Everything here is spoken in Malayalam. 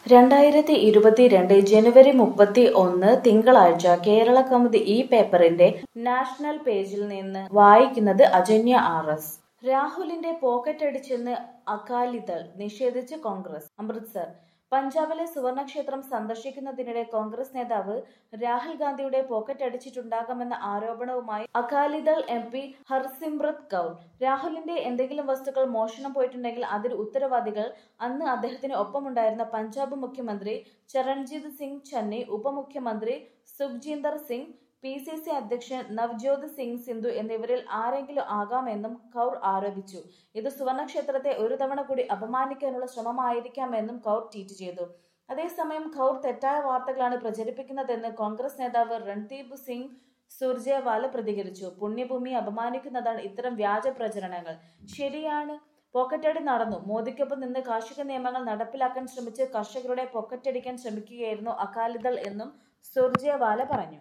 രണ്ടായിരത്തി ഇരുപത്തിരണ്ട് ജനുവരി മുപ്പത്തി ഒന്ന് തിങ്കളാഴ്ച കേരള കൗമുദി ഈ പേപ്പറിന്റെ നാഷണൽ പേജിൽ നിന്ന് വായിക്കുന്നത് അജന്യ ആർ എസ് രാഹുലിന്റെ പോക്കറ്റടിച്ചെന്ന് അകാലിദൾ നിഷേധിച്ച് കോൺഗ്രസ് അമൃത്സർ പഞ്ചാബിലെ സുവർണക്ഷേത്രം സന്ദർശിക്കുന്നതിനിടെ കോൺഗ്രസ് നേതാവ് രാഹുൽ ഗാന്ധിയുടെ പോക്കറ്റ് അടിച്ചിട്ടുണ്ടാകാമെന്ന ആരോപണവുമായി അകാലിദൾ എം പി ഹർസിമ്രത് കൗർ രാഹുലിന്റെ എന്തെങ്കിലും വസ്തുക്കൾ മോഷണം പോയിട്ടുണ്ടെങ്കിൽ അതിന് ഉത്തരവാദികൾ അന്ന് അദ്ദേഹത്തിന് ഒപ്പമുണ്ടായിരുന്ന പഞ്ചാബ് മുഖ്യമന്ത്രി ചരൺജിത് സിംഗ് ചന്നി ഉപമുഖ്യമന്ത്രി Sukhjinder Singh P C C അധ്യക്ഷൻ നവ്ജോത് സിംഗ് സിന്ധു എന്നിവരിൽ ആരെങ്കിലും ആകാമെന്നും കൗർ ആരോപിച്ചു ഇത് സുവർണക്ഷേത്രത്തെ ഒരു തവണ കൂടി അപമാനിക്കാനുള്ള ശ്രമമായിരിക്കാമെന്നും കൗർ ട്വീറ്റ് ചെയ്തു അതേസമയം കൗർ തെറ്റായ വാർത്തകളാണ് പ്രചരിപ്പിക്കുന്നതെന്ന് കോൺഗ്രസ് നേതാവ് രൺദീപ് സിംഗ് സുർജേവാല പ്രതികരിച്ചു പുണ്യഭൂമി അപമാനിക്കുന്നതാണ് ഇത്തരം വ്യാജ പ്രചരണങ്ങൾ ശരിയാണ് പോക്കറ്റടി നടന്നു മോദിക്കൊപ്പം നിന്ന് കാർഷിക നിയമങ്ങൾ നടപ്പിലാക്കാൻ ശ്രമിച്ച് കർഷകരുടെ പോക്കറ്റടിക്കാൻ ശ്രമിക്കുകയായിരുന്നു അകാലിദൾ എന്നും സുർജേവാല പറഞ്ഞു